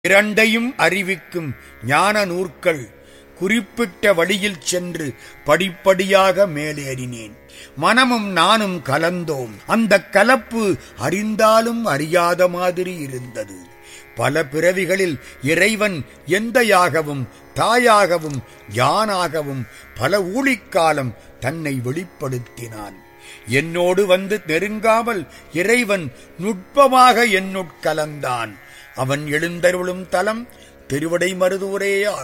இரண்டையும் அறிவிக்கும் ஞான நூற்கள் குறிப்பிட்ட வழியில் சென்று படிப்படியாக மேலேறினேன் மனமும் நானும் கலந்தோம் அந்த கலப்பு அறிந்தாலும் அறியாத மாதிரி இருந்தது பல பிறவிகளில் இறைவன் எந்தையாகவும் தாயாகவும் யானாகவும் பல ஊழிக்காலம் தன்னை வெளிப்படுத்தினான் என்னோடு வந்து நெருங்காமல் இறைவன் நுட்பமாக என்னுட்கலந்தான் அவன் எழுந்தருளும் தலம் திருவிடை மருதூரேயாகும்